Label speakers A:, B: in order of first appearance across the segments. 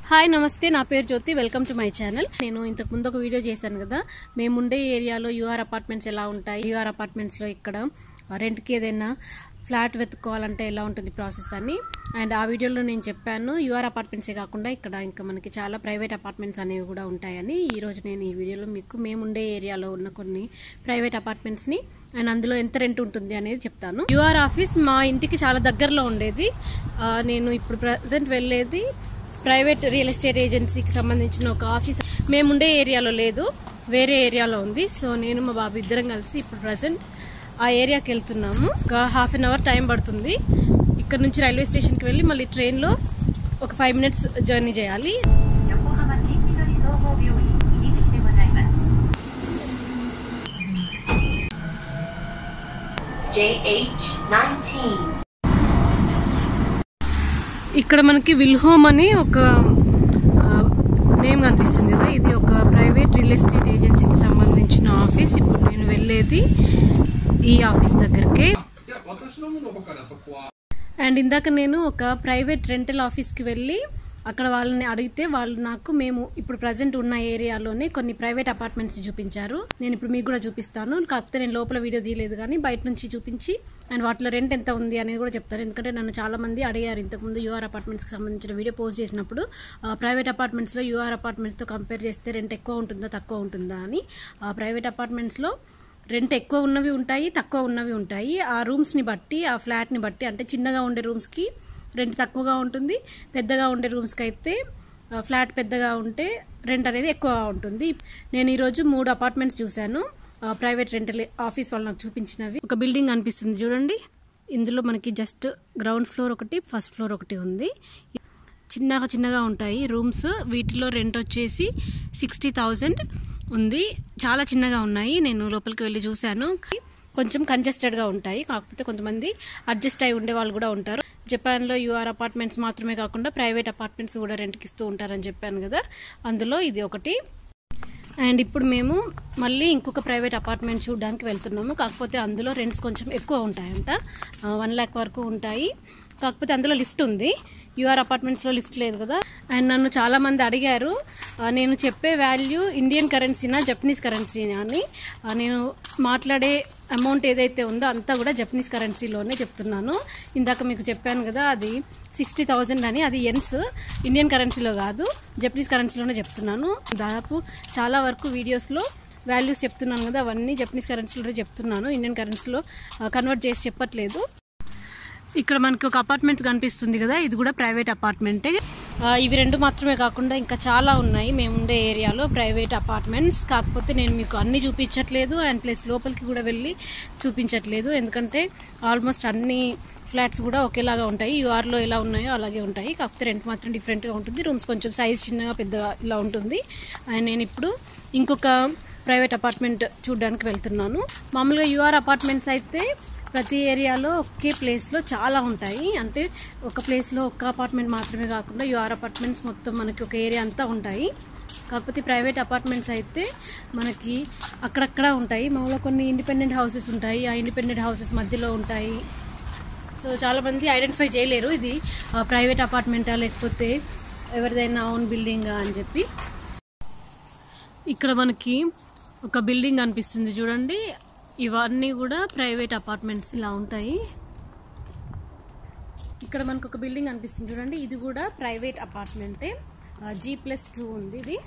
A: Hi నమస్తే నా పేరు Jyothi welcome to my channel నేను ఇంతకు ముందు ఒక వీడియో చేశాను కదా మేముండే ఏరియాలో యూఆర్ అపార్ట్మెంట్స్ ఎలా ఉంటాయి యూఆర్ అపార్ట్మెంట్స్ లో ఇక్కడ రెంట్కి ఏదైనా ఫ్లాట్ వెతుక్కోవాలంటే ఎలా ఉంటుంది ప్రాసెస్ అని అండ్ ఆ వీడియోలో నేను చెప్పాను యూఆర్ అపార్ట్మెంట్సే కాకుండా ఇక్కడ ఇంకా మనకి చాలా ప్రైవేట్ అపార్ట్మెంట్స్ అనేవి కూడా ఉంటాయని ఈ రోజు నేను ఈ వీడియోలో మీకు మేముండే ఏరియాలో ఉన్న కొన్ని ప్రైవేట్ అపార్ట్మెంట్స్ ని అండ్ అందులో ఎంత రెంట్ ఉంటుంది అనేది చెప్తాను యూఆర్ ఆఫీస్ మా ఇంటికి చాలా దగ్గరలో ఉండేది ఆ, నేను ఇప్పుడు ప్రజెంట్ వెళ్ళేది ప్రైవేట్ రియల్ ఎస్టేట్ ఏజెన్సీకి సంబంధించిన ఒక ఆఫీస్ మేముండే ఏరియాలో లేదు వేరే ఏరియాలో ఉంది సో నేను మా బాబు ఇద్దరం కలిసి ఇప్పుడు ప్రజెంట్ ఆ ఏరియాకి వెళ్తున్నాము ఒక హాఫ్ అన్ అవర్ టైం పడుతుంది ఇక్కడ నుంచి రైల్వే స్టేషన్కి వెళ్ళి మళ్ళీ ట్రైన్లో ఒక ఫైవ్ మినిట్స్ జర్నీ చేయాలి
B: 横浜天気取り総合病院入り口でございます
C: JH19.
A: ఇక్కడ మనకి విల్ హోమ్ అని ఒక నేమ్ కనిపిస్తుంది కదా ఇది ఒక ప్రైవేట్ రియల్ ఎస్టేట్ ఏజెన్సీకి సంబంధించిన ఆఫీస్ ఇప్పుడు నేను వెళ్ళేది ఈ ఆఫీస్ దగ్గరికి
D: いや、私のものからそこは。
A: అండ్ ఇందాక నేను ఒక ప్రైవేట్ రెంటల్ ఆఫీస్కి వెళ్ళి అక్కడ వాళ్ళని అడిగితే వాళ్ళు నాకు మేము ఇప్పుడు ప్రజెంట్ ఉన్న ఏరియాలోనే కొన్ని ప్రైవేట్ అపార్ట్మెంట్స్ చూపించారు నేను ఇప్పుడు మీకు కూడా చూపిస్తాను కాకపోతే నేను లోపల వీడియో తీయలేదు కానీ బయట నుంచి చూపించి అండ్ వాటిలో రెంట్ ఎంత ఉంది అనేది కూడా చెప్తాను ఎందుకంటే నన్ను చాలా మంది అడిగారు ఇంతకుముందు యూఆర్ అపార్ట్మెంట్స్కి సంబంధించిన వీడియో పోస్ట్ చేసినప్పుడు ఆ, ప్రైవేట్ అపార్ట్మెంట్స్లో యూఆర్ అపార్ట్మెంట్స్తో కంపేర్ చేస్తే రెంట్ ఎక్కువ ఉంటుందా తక్కువ ఉంటుందా అని ఆ, ప్రైవేట్ అపార్ట్మెంట్స్లో రెంట్ ఎక్కువ ఉన్నవి ఉంటాయి తక్కువ ఉన్నవి ఉంటాయి ఆ రూమ్స్ ని బట్టి ఆ ఫ్లాట్ ని బట్టి అంటే చిన్నగా ఉండే రూమ్స్ కి రెంట్ తక్కువగా ఉంటుంది పెద్దగా ఉండే రూమ్స్ కి అయితే ఆ, ఫ్లాట్ పెద్దగా ఉంటే రెంట్ అనేది ఎక్కువ ఉంటుంది నేను ఈరోజు మూడు అపార్ట్మెంట్స్ చూశాను ఆ, ప్రైవేట్ రెంటల్ ఆఫీస్ వాళ్ళు నాకు చూపించినవి ఒక బిల్డింగ్ అనిపిస్తుంది చూడండి ఇందులో మనకి జస్ట్ గ్రౌండ్ ఫ్లోర్ ఒకటి ఫస్ట్ ఫ్లోర్ ఒకటి ఉంది చిన్నగా చిన్నగా ఉంటాయి రూమ్స్ వీటిలో రెంట్ వచ్చేసి సిక్స్టీ థౌజండ్ ఉంది చాలా చిన్నగా ఉన్నాయి నేను లోపలికి వెళ్ళి చూశాను కొంచెం కంజెస్టెడ్గా ఉంటాయి కాకపోతే కొంతమంది అడ్జస్ట్ అయి ఉండే వాళ్ళు కూడా ఉంటారు జపాన్లో యూఆర్ అపార్ట్మెంట్స్ మాత్రమే కాకుండా ప్రైవేట్ అపార్ట్మెంట్స్ కూడా రెంట్కి ఇస్తూ ఉంటారని చెప్పాను కదా అందులో ఇది ఒకటి అండ్ ఇప్పుడు మేము మళ్ళీ ఇంకొక ప్రైవేట్ అపార్ట్మెంట్ చూడడానికి వెళ్తున్నాము కాకపోతే అందులో రెంట్స్ కొంచెం ఎక్కువ ఉంటాయంట వన్ ల్యాక్ వరకు ఉంటాయి కాకపోతే అందులో లిఫ్ట్ ఉంది యూఆర్ అపార్ట్మెంట్స్లో లిఫ్ట్ లేదు కదా అండ్ నన్ను చాలా మంది అడిగారు ఆ, నేను చెప్పే వాల్యూ ఇండియన్ కరెన్సీనా జపనీస్ కరెన్సీనా అని ఆ, నేను మాట్లాడే అమౌంట్ ఏదైతే ఉందో అంతా కూడా జపనీస్ కరెన్సీలోనే చెప్తున్నాను ఇందాక మీకు చెప్పాను కదా అది సిక్స్టీ థౌజండ్ అని అది ఎన్స్ ఇండియన్ కరెన్సీలో కాదు జపనీస్ కరెన్సీలోనే చెప్తున్నాను దాదాపు చాలా వరకు వీడియోస్లో వాల్యూస్ చెప్తున్నాను కదా అవన్నీ జపనీస్ కరెన్సీలో చెప్తున్నాను ఇండియన్ కరెన్సీలో కన్వర్ట్ చేసి చెప్పట్లేదు ఇక్కడ మనకి ఒక అపార్ట్మెంట్ కనిపిస్తుంది కదా ఇది కూడా ప్రైవేట్ అపార్ట్మెంటే ఆ, ఇవి రెండు మాత్రమే కాకుండా ఇంకా చాలా ఉన్నాయి మేము ఉండే ఏరియాలో ప్రైవేట్ అపార్ట్మెంట్స్ కాకపోతే నేను మీకు అన్ని చూపించట్లేదు అండ్ ప్లస్ లోపలికి కూడా వెళ్ళి చూపించట్లేదు ఎందుకంటే ఆల్మోస్ట్ అన్ని ఫ్లాట్స్ కూడా ఒకేలాగా ఉంటాయి యూఆర్లో ఎలా ఉన్నాయో అలాగే ఉంటాయి కాకపోతే రెంట్ మాత్రం డిఫరెంట్గా ఉంటుంది రూమ్స్ కొంచెం సైజ్ చిన్నగా పెద్దగా ఇలా ఉంటుంది అండ్ నేను ఇప్పుడు ఇంకొక ప్రైవేట్ అపార్ట్మెంట్ చూడడానికి వెళ్తున్నాను మామూలుగా యూఆర్ అపార్ట్మెంట్స్ అయితే ప్రతి ఏరియాలో ఒకే ప్లేస్లో చాలా ఉంటాయి అంటే ఒక ప్లేస్లో ఒక్క అపార్ట్మెంట్ మాత్రమే కాకుండా యూఆర్ అపార్ట్మెంట్స్ మొత్తం మనకి ఒక ఏరియా అంతా ఉంటాయి కాకపోతే ప్రైవేట్ అపార్ట్మెంట్స్ అయితే మనకి అక్కడక్కడ ఉంటాయి మామూలుగా కొన్ని ఇండిపెండెంట్ హౌసెస్ ఉంటాయి ఆ ఇండిపెండెంట్ హౌసెస్ మధ్యలో ఉంటాయి సో చాలా మంది ఐడెంటిఫై చేయలేరు ఇది ప్రైవేట్ అపార్ట్మెంటా లేకపోతే ఎవరిదైనా ఓన్ బిల్డింగా అని చెప్పి ఇక్కడ మనకి ఒక బిల్డింగ్ అనిపిస్తుంది చూడండి ఇవన్నీ కూడా ప్రైవేట్ అపార్ట్మెంట్స్ ఇలా ఉంటాయి ఇక్కడ మనకు ఒక బిల్డింగ్ అనిపిస్తుంది చూడండి ఇది కూడా ప్రైవేట్ అపార్ట్మెంటే జీ ప్లస్ టూ ఉంది ఇది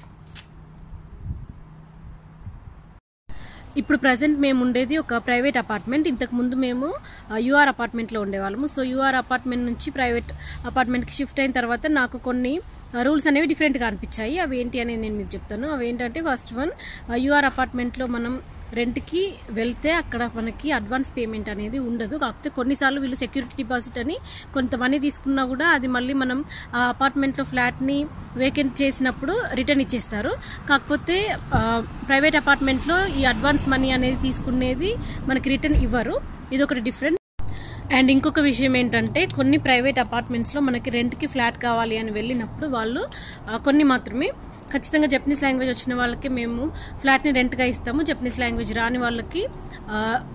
A: ఇప్పుడు ప్రజెంట్ మేము ఉండేది ఒక ప్రైవేట్ అపార్ట్మెంట్ ఇంతకు ముందు మేము యూఆర్ అపార్ట్మెంట్ లో ఉండేవాళ్ళము సో యూఆర్ అపార్ట్మెంట్ నుంచి ప్రైవేట్ అపార్ట్మెంట్ కి షిఫ్ట్ అయిన తర్వాత నాకు కొన్ని రూల్స్ అనేవి డిఫరెంట్ గా అనిపించాయి అవి ఏంటి అనేది నేను మీకు చెప్తాను అవి ఏంటంటే ఫస్ట్ వన్ యూఆర్ అపార్ట్మెంట్ లో మనం రెంట్ కి వెళ్తే అక్కడ మనకి అడ్వాన్స్ పేమెంట్ అనేది ఉండదు కాకపోతే కొన్నిసార్లు వీళ్ళు సెక్యూరిటీ డిపాజిట్ అని కొంత మనీ తీసుకున్నా కూడా అది మళ్ళీ మనం ఆ అపార్ట్మెంట్ లో ఫ్లాట్ ని వేకెంట్ చేసినప్పుడు రిటర్న్ ఇచ్చేస్తారు కాకపోతే ప్రైవేట్ అపార్ట్మెంట్ లో ఈ అడ్వాన్స్ మనీ అనేది తీసుకునేది మనకి రిటర్న్ ఇవ్వరు ఇది ఒకటి డిఫరెంట్ అండ్ ఇంకొక విషయం ఏంటంటే కొన్ని ప్రైవేట్ అపార్ట్మెంట్స్ లో మనకి రెంట్ కి ఫ్లాట్ కావాలి అని వెళ్ళినప్పుడు వాళ్ళు ఆ, కొన్ని మాత్రమే ఖచ్చితంగా జపనీస్ లాంగ్వేజ్ వచ్చిన వాళ్ళకి మేము ఫ్లాట్ ని రెంట్ గా ఇస్తాము జపనీస్ లాంగ్వేజ్ రాని వాళ్ళకి ఆ,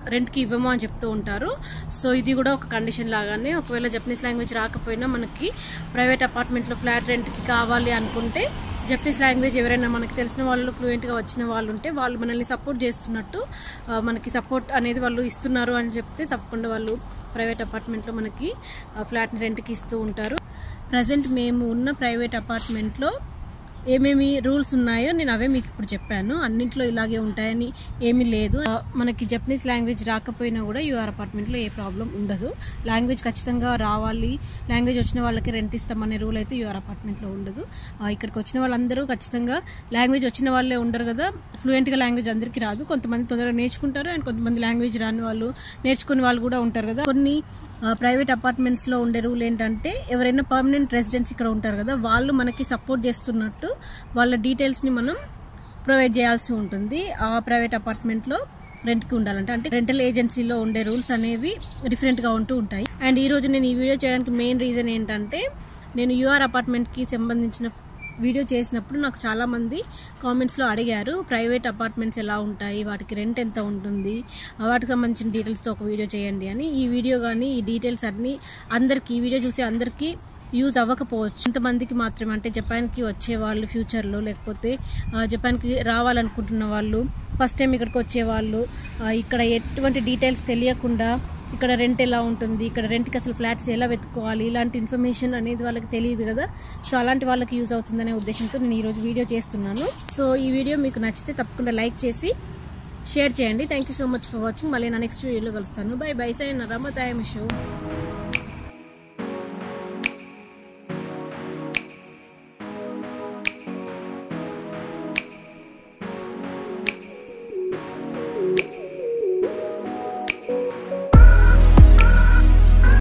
A: రెంట్కి ఇవ్వము అని చెప్తూ ఉంటారు సో ఇది కూడా ఒక కండిషన్ లాగానే ఒకవేళ జపనీస్ లాంగ్వేజ్ రాకపోయినా మనకి ప్రైవేట్ అపార్ట్మెంట్లో ఫ్లాట్ రెంట్కి కావాలి అనుకుంటే జపనీస్ లాంగ్వేజ్ ఎవరైనా మనకి తెలిసిన వాళ్ళు ఫ్లూయెంట్గా వచ్చిన వాళ్ళు ఉంటే వాళ్ళు మనల్ని సపోర్ట్ చేస్తున్నట్టు ఆ, మనకి సపోర్ట్ అనేది వాళ్ళు ఇస్తున్నారు అని చెప్తే తప్పకుండా వాళ్ళు ప్రైవేట్ అపార్ట్మెంట్లో మనకి ఫ్లాట్ రెంట్కి ఇస్తూ ఉంటారు ప్రజెంట్ మేము ఉన్న ప్రైవేట్ అపార్ట్మెంట్లో ఏమేమి రూల్స్ ఉన్నాయో నేను అవే మీకు ఇప్పుడు చెప్పాను అన్నింట్లో ఇలాగే ఉంటాయని ఏమీ లేదు ఆ, మనకి జపనీస్ లాంగ్వేజ్ రాకపోయినా కూడా యూఆర్ అపార్ట్మెంట్లో ఏ ప్రాబ్లం ఉండదు లాంగ్వేజ్ ఖచ్చితంగా రావాలి లాంగ్వేజ్ వచ్చిన వాళ్ళకి రెంట్ ఇస్తామనే రూల్ అయితే యూఆర్ అపార్ట్మెంట్లో ఉండదు ఆ, ఇక్కడికి వచ్చిన వాళ్ళందరూ ఖచ్చితంగా లాంగ్వేజ్ వచ్చిన వాళ్ళే ఉండరు కదా ఫ్లూయెంట్గా లాంగ్వేజ్ అందరికీ రాదు కొంతమంది తొందరగా నేర్చుకుంటారు అండ్ కొంతమంది లాంగ్వేజ్ రాని వాళ్ళు నేర్చుకునే వాళ్ళు కూడా ఉంటారు కదా కొన్ని ప్రైవేట్ అపార్ట్మెంట్స్ లో ఉండే రూల్ ఏంటంటే ఎవరైనా పర్మనెంట్ రెసిడెంట్స్ ఇక్కడ ఉంటారు కదా వాళ్ళు మనకి సపోర్ట్ చేస్తున్నట్టు వాళ్ళ డీటెయిల్స్ ని మనం ప్రొవైడ్ చేయాల్సి ఉంటుంది ఆ ప్రైవేట్ అపార్ట్మెంట్ లో రెంట్ కి ఉండాలంటే అంటే రెంటల్ ఏజెన్సీలో ఉండే రూల్స్ అనేవి డిఫరెంట్ గా ఉంటూ ఉంటాయి అండ్ ఈ రోజు నేను ఈ వీడియో చేయడానికి మెయిన్ రీజన్ ఏంటంటే నేను యూఆర్ అపార్ట్మెంట్ కి సంబంధించిన వీడియో చేసినప్పుడు నాకు చాలా మంది కామెంట్స్ లో అడిగారు ప్రైవేట్ అపార్ట్మెంట్స్ ఎలా ఉంటాయి వాటికి రెంట్ ఎంత ఉంటుంది ఆ వాటికి సంబంధించిన డీటెయిల్స్ తో ఒక వీడియో చేయండి అని ఈ వీడియో కానీ ఈ డీటెయిల్స్ అన్ని అందరికి ఈ వీడియో చూసి అందరికీ యూజ్ అవ్వకపోవచ్చు కొంతమందికి మాత్రమే అంటే జపాన్కి వచ్చే వాళ్ళు ఫ్యూచర్లో లేకపోతే ఆ, జపాన్కి రావాలనుకుంటున్న వాళ్ళు ఫస్ట్ టైం ఇక్కడికి వచ్చే వాళ్ళు ఆ, ఇక్కడ ఎటువంటి డీటెయిల్స్ తెలియకుండా ఇక్కడ రెంట్ ఎలా ఉంటుంది ఇక్కడ రెంట్కి అసలు ఫ్లాట్స్ ఎలా వెతుక్కోవాలి ఇలాంటి ఇన్ఫర్మేషన్ అనేది వాళ్ళకి తెలియదు కదా సో అలాంటి వాళ్ళకి యూజ్ అవుతుందనే ఉద్దేశంతో నేను ఈరోజు వీడియో చేస్తున్నాను సో ఈ వీడియో మీకు నచ్చితే తప్పకుండా లైక్ చేసి షేర్ చేయండి thank you so much for watching మళ్ళీ నా నెక్స్ట్ వీడియోలో కలుస్తాను బై బై సైన్ రమతాయ షో